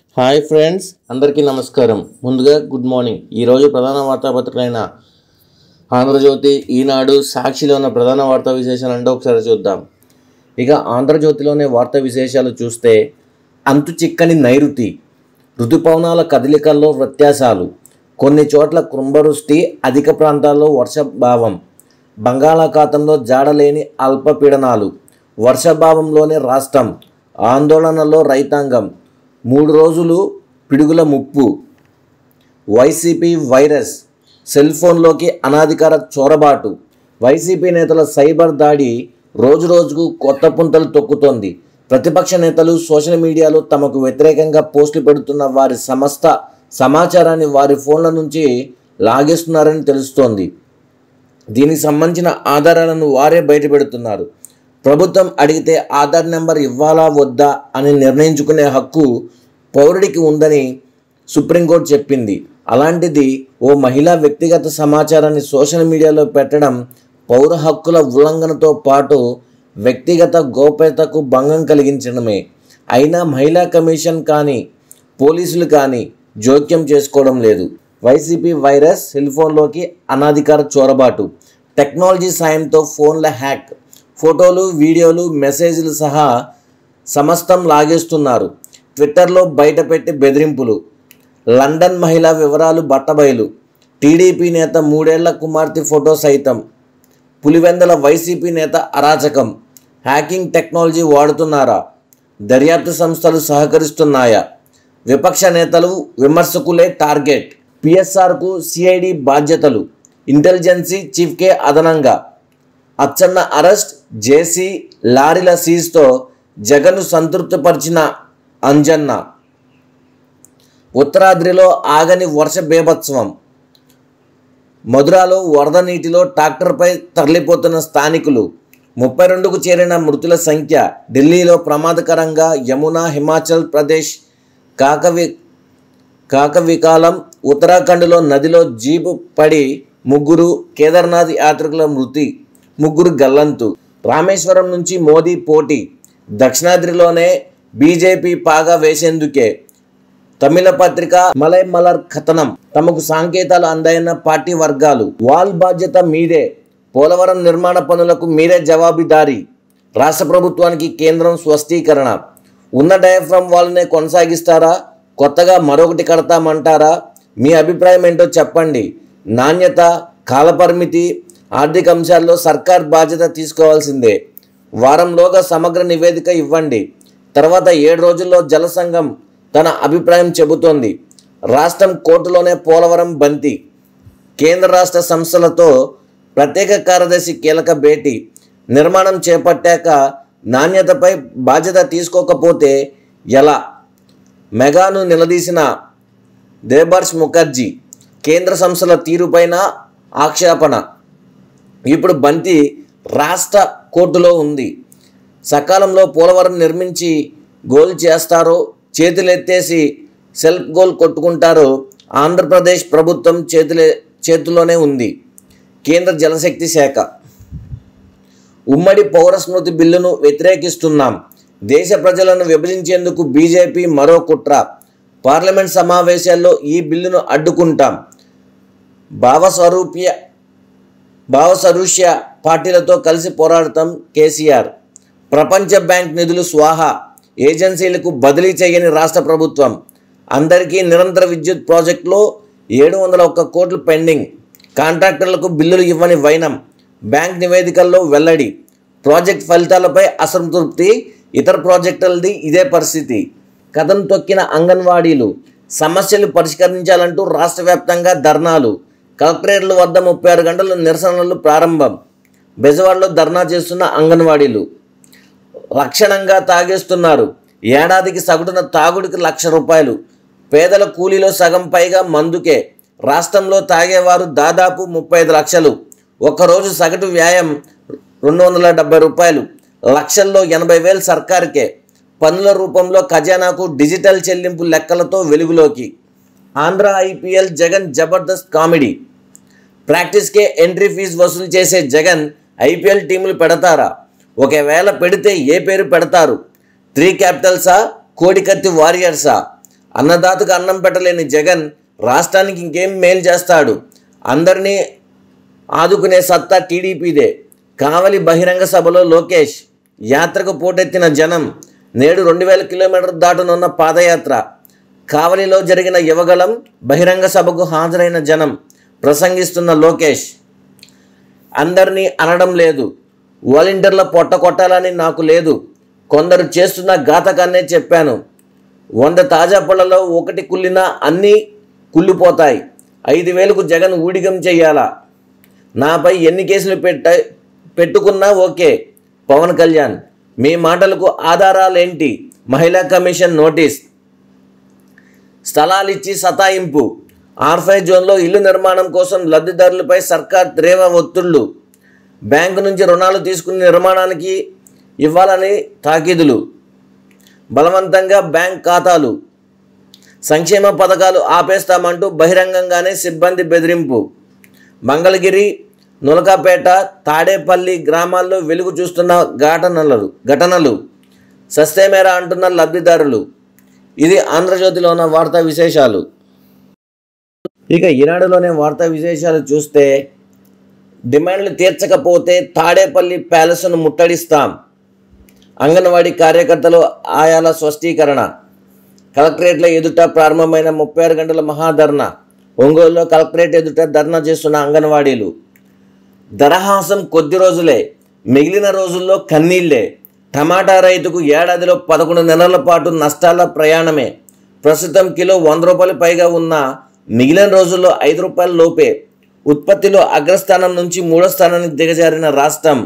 hi friends అందరికీ నమస్కారం ముందుగా గుడ్ మార్నింగ్ ఈరోజు ప్రధాన వార్తాపత్రికలైన ఆంధ్రజ్యోతి ఈనాడు సాక్షిలో ఉన్న ప్రధాన వార్తా విశేషాలు అంటే ఒకసారి చూద్దాం ఇక ఆంధ్రజ్యోతిలోనే వార్తా విశేషాలు చూస్తే అంతు చిక్కని నైరుతి ఋతుపవనాల కదలికల్లో వ్యత్యాసాలు కొన్ని చోట్ల కృంభవృష్టి అధిక ప్రాంతాల్లో వర్షభావం బంగాళాఖాతంలో జాడలేని అల్పపీడనాలు వర్షభావంలోనే రాష్ట్రం ఆందోళనలో రైతాంగం మూడు రోజులు పిడుగుల ముప్పు వైసీపీ వైరస్ సెల్ ఫోన్లోకి అనాధికార చొరబాటు వైసీపీ నేతల సైబర్ దాడి రోజురోజుకు కొత్త పుంతలు తొక్కుతోంది ప్రతిపక్ష నేతలు సోషల్ మీడియాలో తమకు వ్యతిరేకంగా పోస్టులు పెడుతున్న వారి సమస్త సమాచారాన్ని వారి ఫోన్ల నుంచి లాగేస్తున్నారని తెలుస్తోంది దీనికి సంబంధించిన ఆధారాలను వారే బయటపెడుతున్నారు ప్రభుత్వం అడిగితే ఆధార్ నెంబర్ ఇవ్వాలా వద్దా అని నిర్ణయించుకునే హక్కు పౌరుడికి ఉందని సుప్రీంకోర్టు చెప్పింది అలాంటిది ఓ మహిళా వ్యక్తిగత సమాచారాన్ని సోషల్ మీడియాలో పెట్టడం పౌర హక్కుల ఉల్లంఘనతో పాటు వ్యక్తిగత గోప్యతకు భంగం కలిగించడమే అయినా మహిళా కమిషన్ కానీ పోలీసులు కానీ జోక్యం చేసుకోవడం లేదు వైసీపీ వైరస్ సెల్ ఫోన్లోకి అనాధికార చొరబాటు టెక్నాలజీ సాయంతో ఫోన్ల హ్యాక్ ఫోటోలు వీడియోలు మెసేజ్లు సహా సమస్తం లాగేస్తున్నారు ట్విట్టర్లో బయటపెట్టి బెదిరింపులు లండన్ మహిళా వివరాలు బట్టబయలు టీడీపీ నేత మూడేళ్ల కుమార్తె ఫోటో సైతం పులివెందల వైసీపీ నేత అరాచకం హ్యాకింగ్ టెక్నాలజీ వాడుతున్నారా దర్యాప్తు సంస్థలు సహకరిస్తున్నాయా విపక్ష నేతలు విమర్శకులే టార్గెట్ పిఎస్ఆర్కు సిఐడి బాధ్యతలు ఇంటెలిజెన్సీ చీఫ్కే అదనంగా అచ్చన్న అరెస్ట్ జేసీ లారీల సీజ్తో జగన్ను సంతృప్తిపరిచిన అంజన్న ఉత్తరాద్రిలో ఆగని వర్ష బేభత్సవం మధురాలో వరద నీటిలో ట్రాక్టర్పై తరలిపోతున్న స్థానికులు ముప్పై రెండుకు చేరిన మృతుల సంఖ్య ఢిల్లీలో ప్రమాదకరంగా యమునా హిమాచల్ ప్రదేశ్ కాకవి కాకవికాలం ఉత్తరాఖండ్లో నదిలో జీపు పడి ముగ్గురు కేదార్నాథ్ యాత్రికుల మృతి ముగ్గురు గల్లంతు రామేశ్వరం నుంచి మోదీ పోటీ దక్షిణాద్రిలోనే బీజేపీ పాగా వేసేందుకే తమిళ పత్రిక మలై మలర్ కథనం తమకు సంకేతాలు అందాయన్న పార్టీ వర్గాలు వాల్ బాధ్యత మీదే పోలవరం నిర్మాణ పనులకు మీరే జవాబుదారీ రాష్ట్ర ప్రభుత్వానికి కేంద్రం స్పష్టీకరణ ఉన్న డయాఫ్రమ్ వాళ్ళనే కొనసాగిస్తారా కొత్తగా మరొకటి కడతామంటారా మీ అభిప్రాయం ఏంటో చెప్పండి నాణ్యత కాలపరిమితి ఆర్థిక అంశాల్లో సర్కార్ బాధ్యత తీసుకోవాల్సిందే వారంలోగా సమగ్ర నివేదిక ఇవ్వండి తర్వాత ఏడు రోజుల్లో జల సంఘం తన అభిప్రాయం చెబుతోంది రాష్ట్రం కోర్టులోనే పోలవరం బంతి కేంద్ర రాష్ట్ర సంస్థలతో ప్రత్యేక కార్యదర్శి కీలక భేటీ నిర్మాణం చేపట్టాక నాణ్యతపై బాధ్యత తీసుకోకపోతే ఎలా మెగాను నిలదీసిన దేబర్ష్ ముఖర్జీ కేంద్ర సంస్థల తీరుపైన ఆక్షేపణ ఇప్పుడు బంతి రాష్ట్ర కోర్టులో ఉంది సకాలంలో పోలవరం నిర్మించి గోల్ చేస్తారో చేతులెత్తేసి సెల్ఫ్ గోల్ కొట్టుకుంటారో ఆంధ్రప్రదేశ్ ప్రభుత్వం చేతులే చేతిలోనే ఉంది కేంద్ర జలశక్తి శాఖ ఉమ్మడి పౌర స్మృతి బిల్లును వ్యతిరేకిస్తున్నాం దేశ ప్రజలను విభజించేందుకు బీజేపీ మరో కుట్ర పార్లమెంట్ సమావేశాల్లో ఈ బిల్లును అడ్డుకుంటాం భావస్వరూప్య భావసరూష్య పార్టీలతో కలిసి పోరాడతాం కేసీఆర్ ప్రపంచ బ్యాంక్ నిధులు స్వాహా ఏజెన్సీలకు బదిలీ చేయని రాష్ట్ర ప్రభుత్వం అందరికీ నిరంతర విద్యుత్ ప్రాజెక్టులో ఏడు వందల ఒక్క కోట్లు పెండింగ్ కాంట్రాక్టర్లకు బిల్లులు ఇవ్వని వైనం బ్యాంక్ నివేదికల్లో వెల్లడి ప్రాజెక్ట్ ఫలితాలపై అసంతృప్తి ఇతర ప్రాజెక్టులది ఇదే పరిస్థితి కథం తొక్కిన అంగన్వాడీలు సమస్యలు పరిష్కరించాలంటూ రాష్ట్ర వ్యాప్తంగా ధర్నాలు కలెక్టరేట్ల వద్ద ముప్పై ఆరు గంటల నిరసనలు ప్రారంభం బెజవాడలో ధర్నా చేస్తున్న అంగన్వాడీలు లక్షణంగా తాగేస్తున్నారు ఏడాదికి సగటున తాగుడికి లక్ష రూపాయలు పేదల కూలీలో సగం పైగా మందుకే రాష్ట్రంలో తాగేవారు దాదాపు ముప్పై ఐదు లక్షలు ఒకరోజు సగటు వ్యాయం రెండు వందల డెబ్బై రూపాయలు లక్షల్లో ఎనభై వేలు సర్కారుకే పన్నుల రూపంలో ఖజానాకు డిజిటల్ చెల్లింపు లెక్కలతో వెలుగులోకి ఆంధ్ర ఐపీఎల్ జగన్ జబర్దస్త్ కామెడీ ప్రాక్టీస్కే ఎంట్రీ ఫీజు వసూలు చేసే జగన్ ఐపీఎల్ టీములు పెడతారా ఒకవేళ పెడితే ఏ పేరు పెడతారు త్రీ క్యాపిటల్సా కోడికత్తి వారియర్సా అన్నదాతకు అన్నం పెట్టలేని జగన్ రాష్ట్రానికి ఇంకేం మేలు చేస్తాడు అందరినీ ఆదుకునే సత్తా టీడీపీదే కావలి బహిరంగ సభలో లోకేష్ యాత్రకు పోటెత్తిన జనం నేడు రెండు వేల కిలోమీటర్ దాటనున్న పాదయాత్ర కావలిలో జరిగిన యువగలం బహిరంగ సభకు హాజరైన జనం ప్రసంగిస్తున్న లోకేష్ అందరినీ అనడం లేదు వాలంటీర్ల పొట్ట కొట్టాలని నాకు లేదు కొందరు చేస్తున్న ఘాతకాన్నే చెప్పాను వంద తాజా పళ్ళలో ఒకటి కుళ్ళినా అన్నీ కుళ్ళిపోతాయి ఐదు వేలకు జగన్ ఊడిగం చెయ్యాలా నాపై ఎన్ని కేసులు పెట్ట పెట్టుకున్నా ఓకే పవన్ కళ్యాణ్ మీ మాటలకు ఆధారాలేంటి మహిళా కమిషన్ నోటీస్ స్థలాలిచ్చి సతాయింపు ఆర్ఫై జోన్లో ఇల్లు నిర్మాణం కోసం లబ్ధిదారులపై సర్కార్ తీవ్ర ఒత్తిళ్లు బ్యాంకు నుంచి రుణాలు తీసుకుని నిర్మాణానికి ఇవ్వాలని తాకీదులు బలవంతంగా బ్యాంక్ ఖాతాలు సంక్షేమ పథకాలు ఆపేస్తామంటూ బహిరంగంగానే సిబ్బంది బెదిరింపు మంగళగిరి నులకాపేట తాడేపల్లి గ్రామాల్లో వెలుగు చూస్తున్న ఘటనలు ఘటనలు సస్తేమేరా అంటున్న లబ్ధిదారులు ఇది ఆంధ్రజ్యోతిలో ఉన్న వార్తా విశేషాలు ఇక ఈనాడులోనే వార్తా విశేషాలు చూస్తే డిమాండ్లు తీర్చకపోతే తాడేపల్లి ప్యాలెస్ను ముట్టడిస్తాం అంగన్వాడీ కార్యకర్తలు ఆయాల స్పష్టీకరణ కలెక్టరేట్ల ఎదుట ప్రారంభమైన ముప్పై ఆరు గంటల మహాధర్నా ఒంగోలులో కలెక్టరేట్ ఎదుట ధర్నా చేస్తున్న అంగన్వాడీలు దరహాసం కొద్ది రోజులే మిగిలిన రోజుల్లో కన్నీళ్లే టమాటా రైతుకు ఏడాదిలో పదకొండు నెలల పాటు నష్టాల ప్రయాణమే ప్రస్తుతం కిలో వంద రూపాయలు పైగా ఉన్న మిగిలిన రోజుల్లో ఐదు రూపాయల లోపే ఉత్పత్తిలో అగ్రస్థానం నుంచి మూడో స్థానానికి దిగజారిన రాష్ట్రం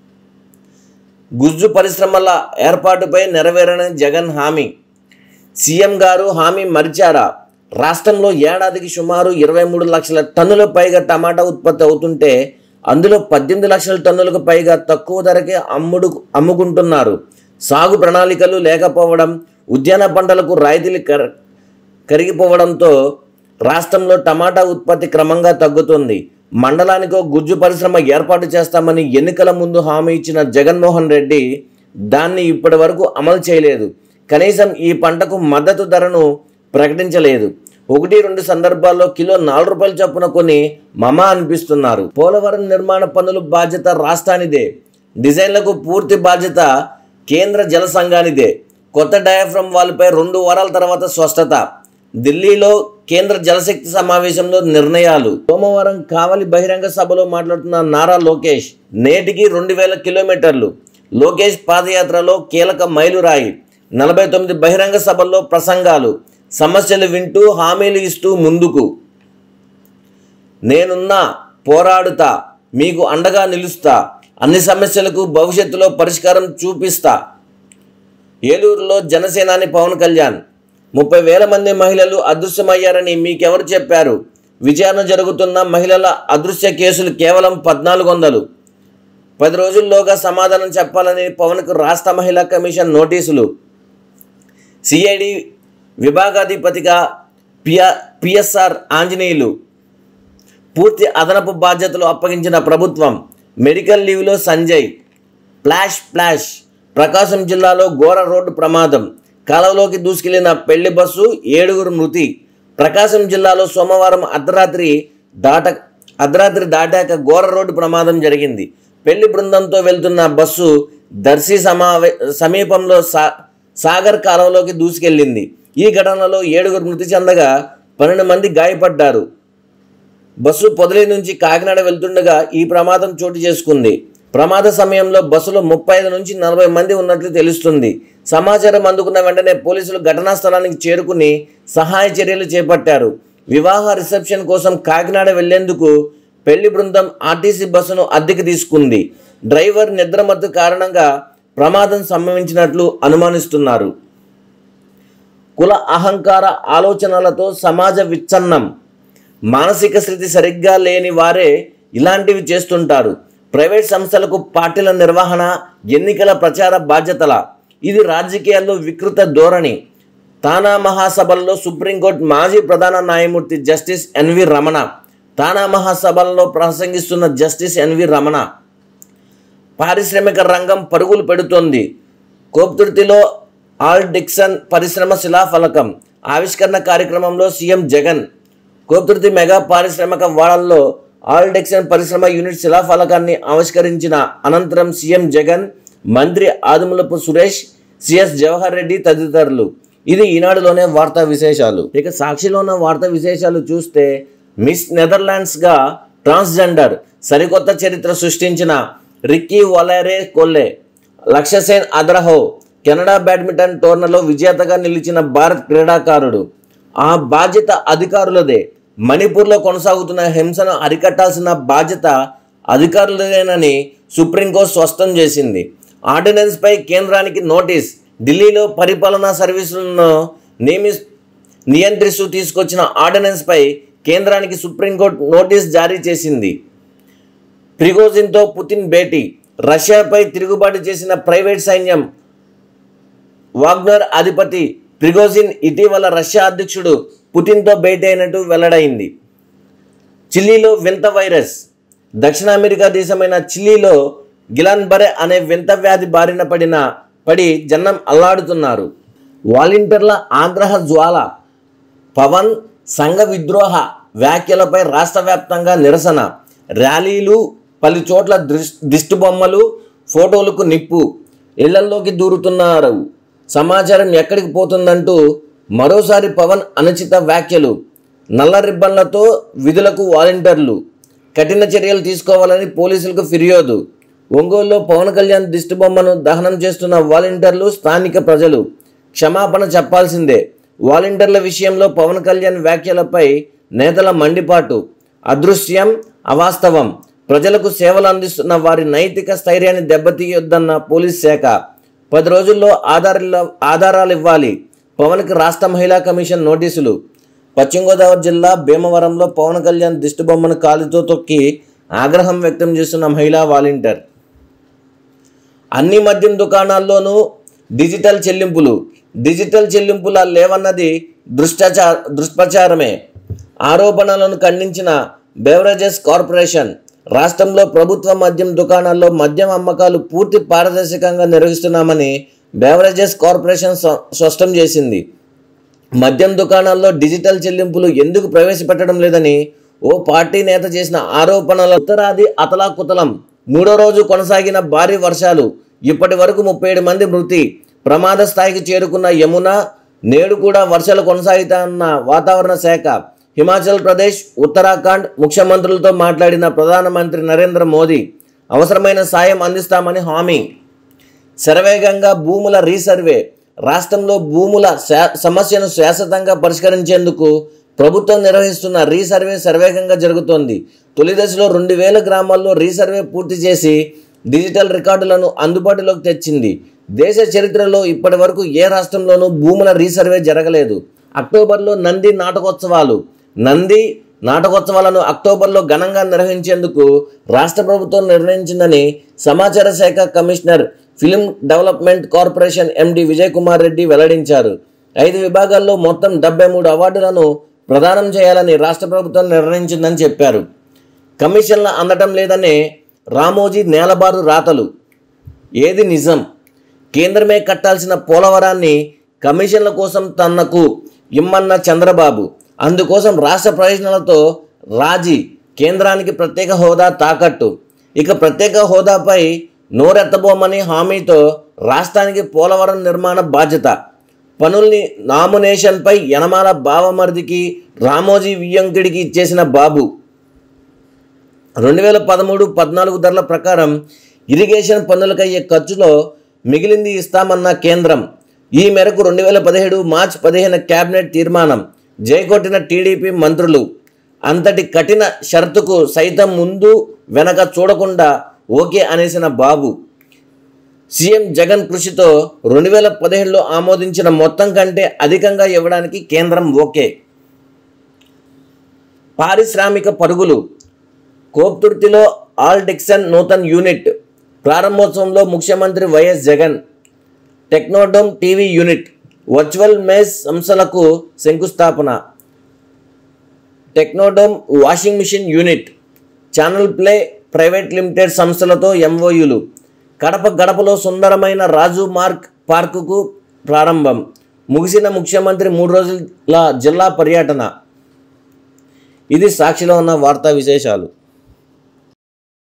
గుజ్జు పరిశ్రమల ఏర్పాటుపై నెరవేరని జగన్ హామీ సీఎం గారు హామీ మరిచారా రాష్ట్రంలో ఏడాదికి సుమారు ఇరవై మూడు లక్షల టన్నుల పైగా టమాటా ఉత్పత్తి అవుతుంటే అందులో పద్దెనిమిది లక్షల టన్నులకు పైగా తక్కువ ధరకే అమ్ముడు అమ్ముకుంటున్నారు సాగు ప్రణాళికలు లేకపోవడం ఉద్యాన పంటలకు రాయితీలు కర కరిగిపోవడంతో రాష్ట్రంలో టమాటా ఉత్పత్తి క్రమంగా తగ్గుతుంది మండలానికో గుజ్జు పరిశ్రమ ఏర్పాటు చేస్తామని ఎన్నికల ముందు హామీ ఇచ్చిన జగన్మోహన్ రెడ్డి దాన్ని ఇప్పటి వరకు అమలు చేయలేదు కనీసం ఈ పంటకు మద్దతు ధరను ప్రకటించలేదు ఒకటి రెండు సందర్భాల్లో కిలో నాలుగు రూపాయల చొప్పున కొని మమా అనిపిస్తున్నారు పోలవరం నిర్మాణ పనులు బాధ్యత రాష్ట్రానిదే డిజైన్లకు పూర్తి బాధ్యత కేంద్ర జల సంఘానిదే కొత్త డయాఫ్రమ్ వాల్పై రెండు వారాల తర్వాత స్పష్టత ఢిల్లీలో కేంద్ర జలశక్తి సమావేశంలో నిర్ణయాలు సోమవారం కావలి బహిరంగ సభలో మాట్లాడుతున్న నారా లోకేష్ నేటికి రెండు వేల కిలోమీటర్లు లోకేష్ పాదయాత్రలో కీలక మైలురాయి నలభై తొమ్మిది బహిరంగ సభల్లో ప్రసంగాలు సమస్యలు వింటూ హామీలు ఇస్తూ ముందుకు నేనున్నా పోరాడుతా మీకు అండగా నిలుస్తా అన్ని సమస్యలకు భవిష్యత్తులో పరిష్కారం చూపిస్తా ఏలూరులో జనసేనాని పవన్ కళ్యాణ్ ముప్పై వేల మంది మహిళలు అదృశ్యమయ్యారని మీకెవరు చెప్పారు విచారణ జరుగుతున్న మహిళల అదృశ్య కేసులు కేవలం పద్నాలుగు వందలు పది రోజుల్లోగా సమాధానం చెప్పాలని పవన్కు రాష్ట్ర మహిళా కమిషన్ నోటీసులు సిఐడి విభాగాధిపతిగా పియ పిఎస్ఆర్ ఆంజనేయులు పూర్తి అదనపు బాధ్యతలు అప్పగించిన ప్రభుత్వం మెడికల్ లీవ్లో సంజయ్ ఫ్లాష్ ఫ్లాష్ ప్రకాశం జిల్లాలో ఘోర రోడ్డు ప్రమాదం కాలువలోకి దూసుకెళ్లిన పెళ్లి బస్సు ఏడుగురు మృతి ప్రకాశం జిల్లాలో సోమవారం అర్ధరాత్రి దాట అర్ధరాత్రి దాటాక ఘోర రోడ్డు ప్రమాదం జరిగింది పెళ్లి బృందంతో వెళ్తున్న బస్సు దర్శి సమావే సమీపంలో సా సాగర్ కాలువలోకి దూసుకెళ్లింది ఈ ఘటనలో ఏడుగురు మృతి చెందగా పన్నెండు మంది గాయపడ్డారు బస్సు పొదలి నుంచి కాకినాడ వెళ్తుండగా ఈ ప్రమాదం చోటు చేసుకుంది ప్రమాద సమయంలో బస్సులో ముప్పై ఐదు నుంచి నలభై మంది ఉన్నట్లు తెలుస్తుంది సమాచారం అందుకున్న వెంటనే పోలీసులు ఘటనా స్థలానికి చేరుకుని సహాయ చర్యలు చేపట్టారు వివాహ రిసెప్షన్ కోసం కాకినాడ వెళ్లేందుకు పెళ్లి బృందం ఆర్టీసీ బస్సును అద్దెకి తీసుకుంది డ్రైవర్ నిద్రమత్తు కారణంగా ప్రమాదం సంభవించినట్లు అనుమానిస్తున్నారు కుల అహంకార ఆలోచనలతో సమాజ విచ్ఛన్నం మానసిక స్థితి సరిగ్గా లేని వారే ఇలాంటివి చేస్తుంటారు ప్రైవేట్ సంస్థలకు పార్టీల నిర్వహణ ఎన్నికల ప్రచార బాధ్యతల ఇది రాజకీయాల్లో వికృత ధోరణి తానా మహాసభల్లో సుప్రీంకోర్టు మాజీ ప్రధాన న్యాయమూర్తి జస్టిస్ ఎన్వి రమణ తానా మహాసభల్లో ప్రసంగిస్తున్న జస్టిస్ ఎన్వి రమణ పారిశ్రామిక రంగం పరుగులు పెడుతోంది కోప్తుర్తిలో ఆల్ డిక్సన్ పరిశ్రమ శిలాఫలకం ఆవిష్కరణ కార్యక్రమంలో సీఎం జగన్ కోపతుర్తి మెగా పారిశ్రామిక వాడల్లో ఆల్ డెక్సన్ పరిశ్రమ యూనిట్ శిలాఫలకాన్ని ఆవిష్కరించిన అనంతరం సీఎం జగన్ మంత్రి ఆదుములపు సురేష్ సిఎస్ జవహర్ రెడ్డి తదితరులు ఇది ఈనాడులోనే వార్తా విశేషాలు ఇక సాక్షిలో ఉన్న వార్తా విశేషాలు చూస్తే మిస్ నెదర్లాండ్స్గా ట్రాన్స్జెండర్ సరికొత్త చరిత్ర సృష్టించిన రిక్కీ వలేరే కొల్లే లక్ష్యసేన్ అద్రహో కెనడా బ్యాడ్మింటన్ టోర్నలో విజేతగా నిలిచిన భారత్ క్రీడాకారుడు ఆ బాధ్యత అధికారులదే మణిపూర్లో కొనసాగుతున్న హింసను అరికట్టాల్సిన బాధ్యత అధికారులదేనని సుప్రీంకోర్టు స్పష్టం చేసింది ఆర్డినెన్స్పై కేంద్రానికి నోటీస్ ఢిల్లీలో పరిపాలనా సర్వీసులను నియమి నియంత్రిస్తూ తీసుకొచ్చిన ఆర్డినెన్స్పై కేంద్రానికి సుప్రీంకోర్టు నోటీస్ జారీ చేసింది ప్రిగోజిన్తో పుతిన్ భేటీ రష్యాపై తిరుగుబాటు చేసిన ప్రైవేట్ సైన్యం వాగ్నర్ అధిపతి ప్రిగోజిన్ ఇటీవల రష్యా అధ్యక్షుడు పుతిన్తో భేటీ అయినట్టు వెల్లడైంది చిలీలో వింత వైరస్ దక్షిణ అమెరికా దేశమైన చిలీలో గిలాన్ బరే అనే వింత వ్యాధి బారిన పడిన పడి జనం అల్లాడుతున్నారు వాలంటీర్ల ఆగ్రహ జ్వాల పవన్ సంఘ విద్రోహ వ్యాఖ్యలపై రాష్ట్ర వ్యాప్తంగా నిరసన ర్యాలీలు పలు చోట్ల దృష్ దిష్టి బొమ్మలు ఫోటోలకు నిప్పు ఇళ్లల్లోకి దూరుతున్నారు సమాచారం ఎక్కడికి పోతుందంటూ మరోసారి పవన్ అనుచిత వ్యాఖ్యలు నల్ల రిబ్బన్లతో విధులకు వాలంటీర్లు కఠిన చర్యలు తీసుకోవాలని పోలీసులకు ఫిర్యాదు ఒంగోలులో పవన్ కళ్యాణ్ దిష్టిబొమ్మను దహనం చేస్తున్న వాలంటీర్లు స్థానిక ప్రజలు క్షమాపణ చెప్పాల్సిందే వాలంటీర్ల విషయంలో పవన్ కళ్యాణ్ వ్యాఖ్యలపై నేతల మండిపాటు అదృశ్యం అవాస్తవం ప్రజలకు సేవలు అందిస్తున్న వారి నైతిక స్థైర్యాన్ని దెబ్బతీయొద్దన్న పోలీస్ శాఖ పది రోజుల్లో ఆధారాలు ఆధారాలు ఇవ్వాలి పవన్కి రాష్ట్ర మహిళా కమిషన్ నోటీసులు పశ్చిమ గోదావరి జిల్లా భీమవరంలో పవన్ కళ్యాణ్ దిష్టిబొమ్మను కాలుతో తొక్కి ఆగ్రహం వ్యక్తం చేస్తున్న మహిళా వాలంటీర్ అన్ని మద్యం దుకాణాల్లోనూ డిజిటల్ చెల్లింపులు డిజిటల్ చెల్లింపుల లేవన్నది దృష్టాచార దుష్ప్రచారమే ఆరోపణలను ఖండించిన బెవరేజెస్ కార్పొరేషన్ రాష్ట్రంలో ప్రభుత్వ మద్యం దుకాణాల్లో మద్యం అమ్మకాలు పూర్తి పారదర్శకంగా నిర్వహిస్తున్నామని బెవరేజెస్ కార్పొరేషన్ స్వ- స్పష్టం చేసింది మద్యం దుకాణాల్లో డిజిటల్ చెల్లింపులు ఎందుకు ప్రవేశపెట్టడం లేదని ఓ పార్టీ నేత చేసిన ఆరోపణల ఉత్తరాది అతలాకుతలం మూడో రోజు కొనసాగిన భారీ వర్షాలు ఇప్పటి వరకు ముప్పై ఏడు మంది మృతి ప్రమాద స్థాయికి చేరుకున్న యమున నేడు కూడా వర్షాలు కొనసాగుతాయన్న వాతావరణ శాఖ హిమాచల్ ప్రదేశ్ ఉత్తరాఖండ్ ముఖ్యమంత్రులతో మాట్లాడిన ప్రధానమంత్రి నరేంద్ర మోదీ అవసరమైన సాయం అందిస్తామని హామీ శరవేగంగా భూముల రీసర్వే రాష్ట్రంలో భూముల శా- సమస్యను శాశ్వతంగా పరిష్కరించేందుకు ప్రభుత్వం నిర్వహిస్తున్న రీసర్వే శరవేగంగా జరుగుతోంది తొలి దశలో రెండు వేల గ్రామాల్లో రీసర్వే పూర్తి చేసి డిజిటల్ రికార్డులను అందుబాటులోకి తెచ్చింది దేశ చరిత్రలో ఇప్పటి వరకు ఏ రాష్ట్రంలోనూ భూముల రీసర్వే జరగలేదు అక్టోబర్లో నంది నాటకోత్సవాలు నంది నాటకోత్సవాలను అక్టోబర్లో ఘనంగా నిర్వహించేందుకు రాష్ట్ర ప్రభుత్వం నిర్ణయించిందని సమాచార శాఖ commissioner film development corporation MD Vijay Kumar Reddy వెల్లడించారు ఐదు విభాగాల్లో మొత్తం డెబ్బై మూడు అవార్డులను ప్రదానం చేయాలని రాష్ట్ర ప్రభుత్వం నిర్ణయించిందని చెప్పారు కమిషన్ల అందటం లేదనే రామోజీ నేలబారు రాతలు ఏది నిజం కేంద్రమే కట్టాల్సిన పోలవరాన్ని కమిషన్ల కోసం తనకు ఇమ్మన్న చంద్రబాబు అందుకోసం రాష్ట్ర ప్రయోజనాలతో రాజీ కేంద్రానికి ప్రత్యేక హోదా తాకట్టు ఇక ప్రత్యేక హోదాపై నోరెత్తబోమని హామీతో రాష్ట్రానికి పోలవరం నిర్మాణ బాధ్యత పనుల్ని నామినేషన్పై యనమాల బావమరిదికి రామోజీ వియ్యంకుడికి ఇచ్చేసిన బాబు రెండు వేల పదమూడు పద్నాలుగు ధరల ప్రకారం ఇరిగేషన్ పన్నులకయ్యే ఖర్చులో మిగిలింది ఇస్తామన్న కేంద్రం ఈ మేరకు రెండు వేల పదిహేడు మార్చి పదిహేను కేబినెట్ తీర్మానం జైకొట్టిన టీడీపీ మంత్రులు అంతటి కఠిన షరతుకు సైతం ముందు వెనక చూడకుండా ఓకే అనేసిన బాబు సీఎం జగన్ కృషితో రెండు వేల పదిహేడులో ఆమోదించిన మొత్తం కంటే అధికంగా ఇవ్వడానికి కేంద్రం ఓకే పారిశ్రామిక పరుగులు కోప్తుర్తిలో ఆల్ డిక్సన్ నూతన్ యూనిట్ ప్రారంభోత్సవంలో ముఖ్యమంత్రి YS Jagan Technodome TV unit virtual maze సంస్థలకు శంకుస్థాపన Technodome washing machine unit channel play private limited సంస్థలతో ఎంఓయూలు కడప గడపలో సుందరమైన రాజు మార్క్ పార్కుకు ప్రారంభం ముగిసిన ముఖ్యమంత్రి మూడు రోజుల జిల్లా పర్యటన ఇది సాక్షిలో ఉన్న వార్తా విశేషాలు